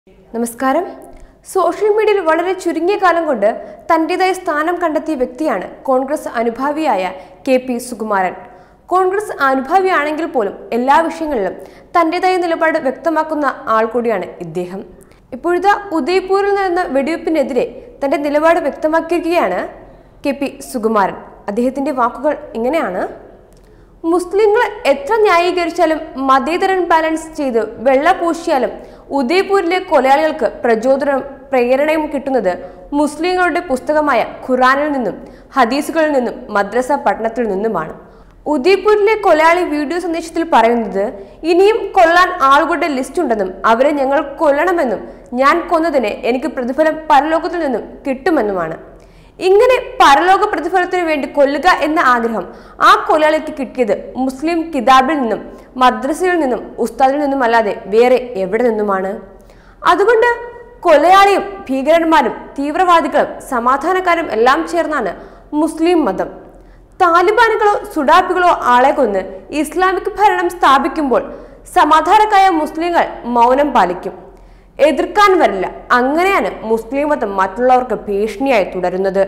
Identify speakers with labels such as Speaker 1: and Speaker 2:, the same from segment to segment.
Speaker 1: നമസ്കാരം സോഷ്യൽ മീഡിയയിൽ വളരെ ചുരുങ്ങിയ കാലം കൊണ്ട് തന്റേതായ സ്ഥാനം കണ്ടെത്തിയ വ്യക്തിയാണ് കോൺഗ്രസ് അനുഭാവിയായ കെ പി സുകുമാരൻ കോൺഗ്രസ് അനുഭാവിയാണെങ്കിൽ പോലും എല്ലാ വിഷയങ്ങളിലും തന്റേതായ നിലപാട് വ്യക്തമാക്കുന്ന ആൾ കൂടിയാണ് ഇദ്ദേഹം ഇപ്പോഴത്തെ ഉദയ്പൂരിൽ നടന്ന വെടിവെപ്പിനെതിരെ തന്റെ നിലപാട് വ്യക്തമാക്കിയിരിക്കുകയാണ് കെ പി സുകുമാരൻ അദ്ദേഹത്തിന്റെ വാക്കുകൾ ഇങ്ങനെയാണ് മുസ്ലിങ്ങൾ എത്ര ന്യായീകരിച്ചാലും മതേതരൻ ബാലൻസ് ചെയ്ത് വെള്ള പൂശിയാലും ഉദയ്പൂരിലെ കൊലയാളികൾക്ക് പ്രചോദനവും പ്രേരണയും കിട്ടുന്നത് മുസ്ലിങ്ങളുടെ പുസ്തകമായ ഖുറാനിൽ നിന്നും ഹദീസുകളിൽ നിന്നും മദ്രസ പഠനത്തിൽ നിന്നുമാണ് ഉദയ്പൂരിലെ കൊലയാളി വീഡിയോ സന്ദേശത്തിൽ പറയുന്നത് ഇനിയും കൊല്ലാൻ ആളുകളുടെ ലിസ്റ്റ് ഉണ്ടെന്നും അവരെ ഞങ്ങൾ കൊല്ലണമെന്നും ഞാൻ കൊന്നതിന് എനിക്ക് പ്രതിഫലം പരലോകത്തിൽ നിന്നും കിട്ടുമെന്നുമാണ് ഇങ്ങനെ പരലോക പ്രതിഫലത്തിന് വേണ്ടി കൊല്ലുക എന്ന ആഗ്രഹം ആ കൊലയാളിക്ക് കിട്ടിയത് മുസ്ലിം കിതാബിൽ നിന്നും മദ്രസയിൽ നിന്നും ഉസ്താദിൽ നിന്നും അല്ലാതെ വേറെ എവിടെ നിന്നുമാണ് അതുകൊണ്ട് കൊലയാളിയും ഭീകരന്മാരും തീവ്രവാദികളും സമാധാനക്കാരും എല്ലാം ചേർന്നാണ് മുസ്ലിം മതം താലിബാനുകളോ സുഡാപ്പികളോ ആളെ കൊന്ന് ഇസ്ലാമിക് ഭരണം സ്ഥാപിക്കുമ്പോൾ സമാധാനക്കായ മുസ്ലിങ്ങൾ മൗനം പാലിക്കും എതിർക്കാൻ വരില്ല അങ്ങനെയാണ് മുസ്ലിം മതം മറ്റുള്ളവർക്ക് ഭീഷണിയായി തുടരുന്നത്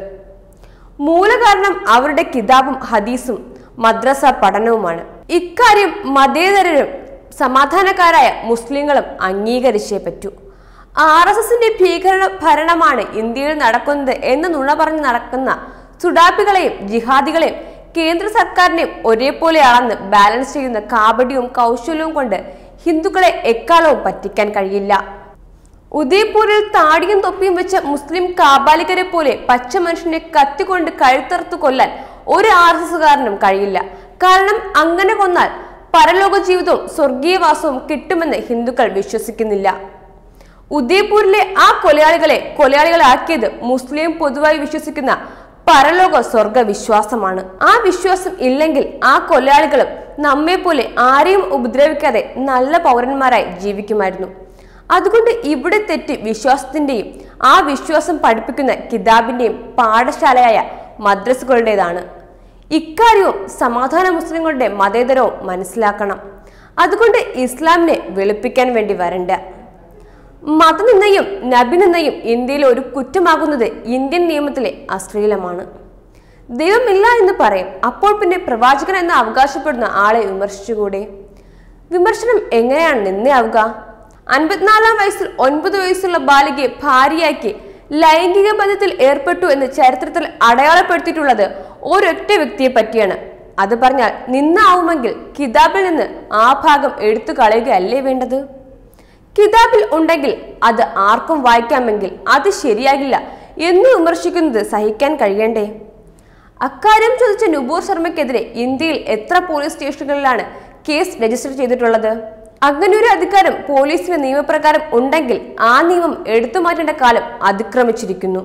Speaker 1: മൂലകാരണം അവരുടെ കിതാബും ഹദീസും മദ്രസ പഠനവുമാണ് ഇക്കാര്യം മതേതരരും സമാധാനക്കാരായ മുസ്ലിങ്ങളും അംഗീകരിച്ചേ പറ്റൂ ആർ എസ് എസിന്റെ ഭീകര ഭരണമാണ് ഇന്ത്യയിൽ നടക്കുന്നത് എന്ന് നുണ പറഞ്ഞ് നടക്കുന്ന സുഡാപ്പികളെയും ജിഹാദികളെയും കേന്ദ്ര സർക്കാരിനെയും ഒരേപോലെ അളന്ന് ബാലൻസ് ചെയ്യുന്ന കാബഡിയും കൗശലവും കൊണ്ട് ഹിന്ദുക്കളെ എക്കാലവും പറ്റിക്കാൻ കഴിയില്ല ഉദയ്പൂരിൽ താടിയും തൊപ്പിയും വെച്ച മുസ്ലിം കാബാലികരെ പോലെ പച്ച മനുഷ്യനെ കത്തിക്കൊണ്ട് കഴുത്തറുത്തു കൊല്ലാൻ ഒരു ആർ എസ് എസുകാരനും കഴിയില്ല കാരണം അങ്ങനെ കൊന്നാൽ പരലോക ജീവിതവും സ്വർഗീയവാസവും കിട്ടുമെന്ന് ഹിന്ദുക്കൾ വിശ്വസിക്കുന്നില്ല ഉദയ്പൂരിലെ ആ കൊലയാളികളെ കൊലയാളികളാക്കിയത് മുസ്ലിം പൊതുവായി വിശ്വസിക്കുന്ന പരലോക സ്വർഗ വിശ്വാസമാണ് ആ വിശ്വാസം ഇല്ലെങ്കിൽ ആ കൊലയാളികളും നമ്മെ പോലെ ആരെയും ഉപദ്രവിക്കാതെ നല്ല പൗരന്മാരായി ജീവിക്കുമായിരുന്നു അതുകൊണ്ട് ഇവിടെ തെറ്റ് വിശ്വാസത്തിന്റെയും ആ വിശ്വാസം പഠിപ്പിക്കുന്ന കിതാബിന്റെയും പാഠശാലയായ മദ്രസകളുടേതാണ് ഇക്കാര്യവും സമാധാന മുസ്ലിങ്ങളുടെ മതേതരവും മനസ്സിലാക്കണം അതുകൊണ്ട് ഇസ്ലാമിനെ വെളുപ്പിക്കാൻ വേണ്ടി വരണ്ട മതനിന്ദയും നബിനിന്ദയും ഇന്ത്യയിലെ ഒരു കുറ്റമാകുന്നത് ഇന്ത്യൻ നിയമത്തിലെ അശ്ലീലമാണ് ദൈവമില്ല എന്ന് പറയും അപ്പോൾ പിന്നെ പ്രവാചകൻ എന്ന് അവകാശപ്പെടുന്ന ആളെ വിമർശിച്ചുകൂടെ വിമർശനം എങ്ങനെയാണ് നിന്നയാവുക അൻപത്തിനാലാം വയസ്സിൽ ഒൻപത് വയസ്സുള്ള ബാലികയെ ഭാര്യയാക്കി ലൈംഗിക ബന്ധത്തിൽ ഏർപ്പെട്ടു എന്ന് ചരിത്രത്തിൽ അടയാളപ്പെടുത്തിയിട്ടുള്ളത് ഒരൊറ്റ വ്യക്തിയെ പറ്റിയാണ് അത് പറഞ്ഞാൽ നിന്നാവുമെങ്കിൽ കിതാബിൽ നിന്ന് ആ ഭാഗം എടുത്തു കളയുകയല്ലേ വേണ്ടത് കിതാബിൽ ഉണ്ടെങ്കിൽ അത് ആർക്കും വായിക്കാമെങ്കിൽ അത് ശരിയാകില്ല എന്ന് വിമർശിക്കുന്നത് സഹിക്കാൻ കഴിയണ്ടേ അക്കാര്യം ചോദിച്ച നുബൂർ ശർമ്മയ്ക്കെതിരെ ഇന്ത്യയിൽ എത്ര പോലീസ് സ്റ്റേഷനുകളിലാണ് കേസ് രജിസ്റ്റർ ചെയ്തിട്ടുള്ളത് അങ്ങനെ ഒരു അധികാരം പോലീസിന് നിയമപ്രകാരം ഉണ്ടെങ്കിൽ ആ നിയമം എടുത്തു മാറ്റേണ്ട കാലം അതിക്രമിച്ചിരിക്കുന്നു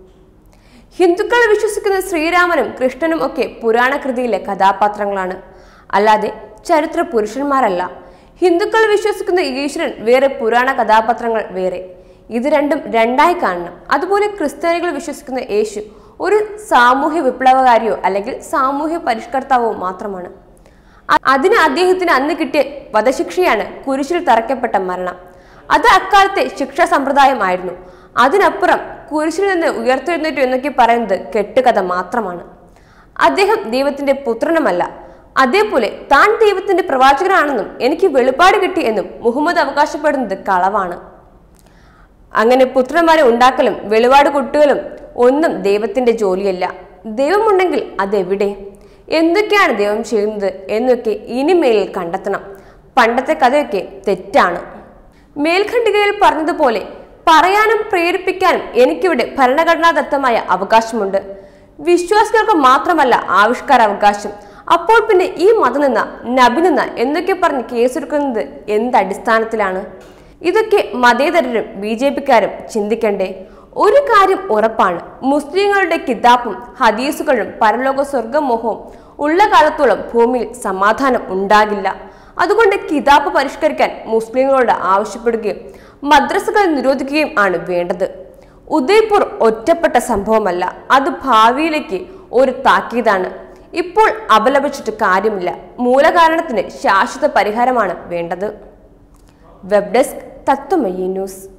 Speaker 1: ഹിന്ദുക്കൾ വിശ്വസിക്കുന്ന ശ്രീരാമനും കൃഷ്ണനും ഒക്കെ പുരാണ കൃതിയിലെ കഥാപാത്രങ്ങളാണ് അല്ലാതെ ചരിത്ര പുരുഷന്മാരല്ല ഹിന്ദുക്കൾ വിശ്വസിക്കുന്ന ഈശ്വരൻ വേറെ പുരാണ കഥാപാത്രങ്ങൾ വേറെ ഇത് രണ്ടും രണ്ടായി കാണണം അതുപോലെ ക്രിസ്ത്യാനികൾ വിശ്വസിക്കുന്ന യേശു ഒരു സാമൂഹ്യ വിപ്ലവകാരിയോ അല്ലെങ്കിൽ സാമൂഹ്യ പരിഷ്കർത്താവോ മാത്രമാണ് അ- അതിന് അദ്ദേഹത്തിന് അന്ന് കിട്ടിയ വധശിക്ഷയാണ് കുരിശിൽ തറയ്ക്കപ്പെട്ട മരണം അത് അക്കാലത്തെ ശിക്ഷാ സമ്പ്രദായമായിരുന്നു അതിനപ്പുറം കുരിശിൽ നിന്ന് ഉയർത്തെഴുന്നേറ്റു എന്നൊക്കെ പറയുന്നത് കെട്ടുകഥ മാത്രമാണ് അദ്ദേഹം ദൈവത്തിന്റെ പുത്രനുമല്ല അതേപോലെ താൻ ദൈവത്തിന്റെ പ്രവാചകനാണെന്നും എനിക്ക് വെളിപ്പാട് കിട്ടി എന്നും മുഹമ്മദ് അവകാശപ്പെടുന്നത് കളവാണ് അങ്ങനെ പുത്രന്മാരെ ഉണ്ടാക്കലും വെളിപാട് കൊട്ടുകലും ഒന്നും ദൈവത്തിന്റെ ജോലിയല്ല ദൈവമുണ്ടെങ്കിൽ അതെവിടെ എന്തൊക്കെയാണ് ദൈവം ചെയ്യുന്നത് എന്നൊക്കെ ഇനിമേലിൽ കണ്ടെത്തണം പണ്ടത്തെ കഥയൊക്കെ തെറ്റാണ് മേൽഖണ്ഡികയിൽ പറഞ്ഞതുപോലെ പറയാനും പ്രേരിപ്പിക്കാനും എനിക്കിവിടെ ഭരണഘടനാദത്തമായ അവകാശമുണ്ട് വിശ്വാസികൾക്ക് മാത്രമല്ല ആവിഷ്കാര അവകാശം അപ്പോൾ പിന്നെ ഈ മതം നിന്ന നബി നിന്ന എന്നൊക്കെ പറഞ്ഞ് കേസെടുക്കുന്നത് എന്ത് അടിസ്ഥാനത്തിലാണ് ഇതൊക്കെ മതേതരരും ബി ജെ പിക്കാരും ചിന്തിക്കണ്ടേ ഒരു കാര്യം ഉറപ്പാണ് മുസ്ലിങ്ങളുടെ കിതാബും ഹദീസുകളും പരലോക സ്വർഗമോഹവും ഉള്ള കാലത്തോളം ഭൂമിയിൽ സമാധാനം ഉണ്ടാകില്ല അതുകൊണ്ട് കിതാബ് പരിഷ്കരിക്കാൻ മുസ്ലിങ്ങളോട് ആവശ്യപ്പെടുകയും മദ്രസകൾ നിരോധിക്കുകയും ആണ് വേണ്ടത് ഉദയ്പൂർ ഒറ്റപ്പെട്ട സംഭവമല്ല അത് ഭാവിയിലേക്ക് ഒരു താക്കീതാണ് ഇപ്പോൾ അപലപിച്ചിട്ട് കാര്യമില്ല മൂലകാരണത്തിന് ശാശ്വത പരിഹാരമാണ് വേണ്ടത് വെബ് ഡെസ്ക് തത്വമയി ന്യൂസ്